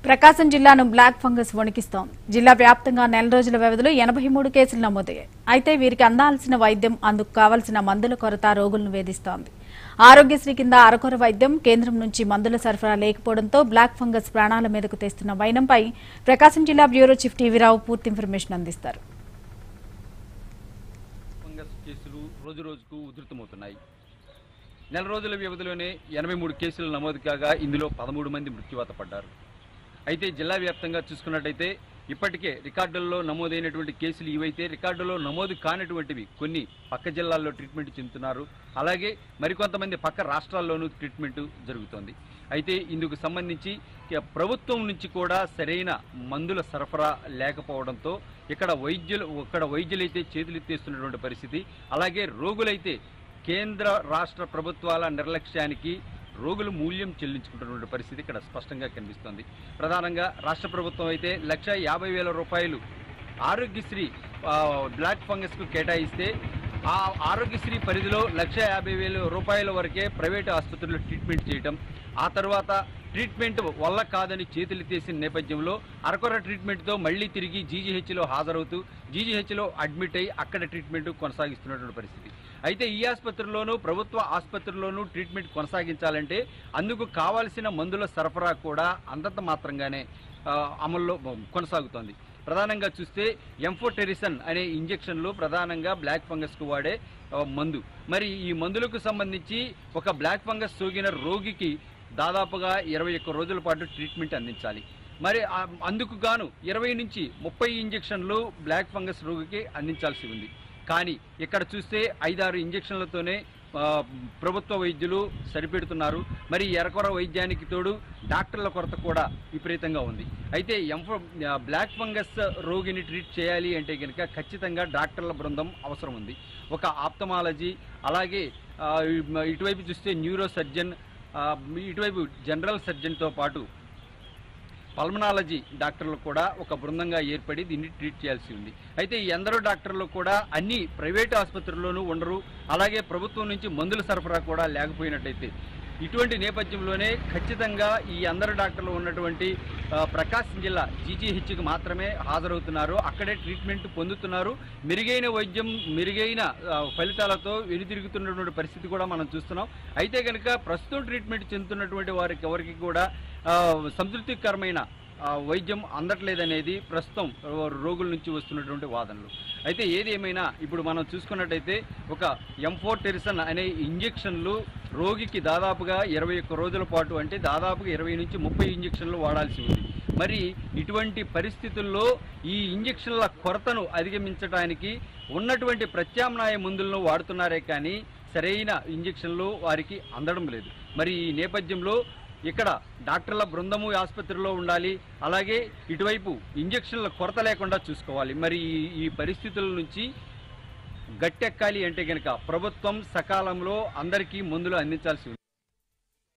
ప్రకాశం జిల్లాను black fungus వణికిస్తోంది జిల్లా వ్యాప్తంగా నెల రోజుల వ్యవధిలో ఎనభై మూడు కేసులు నమోదయ్యాయి అయితే వీరికి అందాల్సిన వైద్యం అందుకు కావలసిన మందుల కొరత రోగులను వేధిస్తోంది ఆరోగ్యశ్రీ కింద అరకొర వైద్యం కేంద్రం నుంచి మందుల సరఫరా లేకపోవడంతో బ్లాక్ ఫంగస్ ప్రాణాల మీదకు తెస్తున్న వైనంపై ప్రకాశం జిల్లా బ్యూరో చీఫ్ టీవీరావు పూర్తి ఇన్ఫర్మేషన్ అందిస్తారు ఫంగస్ కేసులు రోజు రోజుకు ఉధృతమవుతున్నాయి నెల రోజుల వ్యవధిలోనే ఎనభై మూడు కేసులు నమోదు కాగా ఇందులో పదమూడు మంది మృత్యువాత పడ్డారు అయితే జిల్లా వ్యాప్తంగా చూసుకున్నట్టయితే ఇప్పటికే రికార్డుల్లో నమోదైనటువంటి కేసులు ఇవైతే రికార్డులో నమోదు కానటువంటివి కొన్ని పక్క జిల్లాల్లో ట్రీట్మెంట్ చెందుతున్నారు అలాగే మరికొంతమంది పక్క రాష్ట్రాల్లోనూ ట్రీట్మెంట్ జరుగుతోంది అయితే ఇందుకు సంబంధించి కే- ప్రభుత్వం నుంచి కూడా సరైన మందుల సరఫరా లేకపోవడంతో ఇక్కడ వైద్యులు ఇక్కడ వైద్యులైతే చేతులెత్తేస్తున్నటువంటి పరిస్థితి అలాగే రోగులైతే కేంద్ర రాష్ట్ర ప్రభుత్వాల నిర్లక్ష్యానికి రోగులు మూల్యం చెల్లించుకుంటున్నటువంటి పరిస్థితి ఇక్కడ స్పష్టంగా కనిపిస్తోంది ప్రధానంగా రాష్ట్ర ప్రభుత్వం అయితే లక్ష యాభై వేల రూపాయలు ఆరోగ్యశ్రీ ఆ, బ్లాక్ ఫంగస్కు కేటాయిస్తే ఆ ఆరోగ్యశ్రీ పరిధిలో లక్ష యాభై వేల రూపాయల వరకే ప్రైవేట్ ఆసుపత్రుల్లో ట్రీట్మెంట్ చేయటం ఆ తర్వాత ట్రీట్మెంట్ వల్ల కాదని చేతులెత్తేసిన నేపథ్యంలో అరకొర ట్రీట్మెంట్తో మళ్ళీ తిరిగి జీజీహెచ్లో హాజరవుతూ జీజీహెచ్లో అడ్మిట్ అయ్యి అక్కడ ట్రీట్మెంట్ కొనసాగిస్తున్నటువంటి పరిస్థితి అయితే ఈ ఆసుపత్రిలోనూ ప్రభుత్వ ఆసుపత్రిలోనూ ట్రీట్మెంట్ కొనసాగించాలంటే అందుకు కావాల్సిన మందుల సరఫరా కూడా అంతంత మాత్రంగానే ఆ, అమల్లో కొనసాగుతోంది ప్రధానంగా చూస్తే ఎంఫోటెరిసన్ అనే ఇంజెక్షన్లు ప్రధానంగా బ్లాక్ ఫంగస్కు వాడే ఆ, మందు మరి ఈ మందులకు సంబంధించి ఒక బ్లాక్ ఫంగస్ సోకిన రోగికి దాదాపుగా ఇరవై ఒక్క రోజుల పాటు ట్రీట్మెంట్ అందించాలి మరి ఆ- అందుకు గాను ఇరవై నుంచి ముప్పై ఇంజెక్షన్లు బ్లాక్ ఫంగస్ రోగికి అందించాల్సి ఉంది కానీ ఇక్కడ చూస్తే ఐదారు ఇంజెక్షన్లతోనే ఆ, ప్రభుత్వ వైద్యులు సరిపెడుతున్నారు మరి ఎరకొర వైద్యానికి తోడు డాక్టర్ల కొరత కూడా విపరీతంగా ఉంది అయితే ఎంఫో ఆ, బ్లాక్ ఫంగస్ రోగిని ట్రీట్ చేయాలి అంటే కనుక ఖచ్చితంగా డాక్టర్ల బృందం అవసరం ఉంది ఒక ఆప్తమాలజీ అలాగే ఆ, ఇటువైపు చూస్తే న్యూరో సర్జన్ ఆ, ఇటువైపు జనరల్ సర్జన్తో పాటు పల్మనాలజీ డాక్టర్లు కూడా ఒక బృందంగా ఏర్పడి దీన్ని ట్రీట్ చేయాల్సి ఉంది అయితే ఈ అందరూ డాక్టర్లు కూడా అన్ని ప్రైవేట్ ఆసుపత్రుల్లోనూ ఉండరు అలాగే ప్రభుత్వం నుంచి మందుల సరఫరా కూడా లేకపోయినట్టయితే ఇటువంటి నేపథ్యంలోనే ఖచ్చితంగా ఈ అందరు డాక్టర్లు ఉన్నటువంటి ఆ, ప్రకాశం జిల్లా జీజీహెచ్కి మాత్రమే హాజరవుతున్నారు అక్కడే ట్రీట్మెంట్ పొందుతున్నారు మెరుగైన వైద్యం మెరుగైన ఆ, ఫలితాలతో వెనుతిరుగుతున్నటువంటి పరిస్థితి కూడా మనం చూస్తున్నాం అయితే కనుక ప్రస్తుతం ట్రీట్మెంట్ చెందుతున్నటువంటి వారికి ఎవరికి కూడా ఆ, సంతృప్తికరమైన ఆ, వైద్యం అందట్లేదనేది ప్రస్తుతం రోగుల నుంచి వస్తున్నటువంటి వాదనలు అయితే ఏది ఏమైనా ఇప్పుడు మనం చూసుకున్నట్టయితే ఒక ఎంఫోటెరిసన్ అనే ఇంజెక్షన్లు రోగికి దాదాపుగా ఇరవై ఒక్క రోజుల పాటు అంటే దాదాపుగా ఇరవై నుంచి ముప్పై ఇంజెక్షన్లు వాడాల్సి ఉంది మరి ఇటువంటి పరిస్థితుల్లో ఈ ఇంజెక్షన్ల కొరతను అధిగమించడానికి ఉన్నటువంటి ప్రత్యామ్నాయ మందులను వాడుతున్నారే కానీ సరైన ఇంజెక్షన్లు వారికి అందడం లేదు మరి ఈ నేపథ్యంలో ఇక్కడ డాక్టర్ల బృందము ఈ ఆసుపత్రిలో ఉండాలి అలాగే ఇటువైపు ఇంజెక్షన్ల కొరత లేకుండా చూసుకోవాలి మరి ఈ ఈ పరిస్థితుల నుంచి గట్టెక్కాలి అంటే కనుక ప్రభుత్వం సకాలంలో అందరికీ మందులు అందించాల్సి ఉంది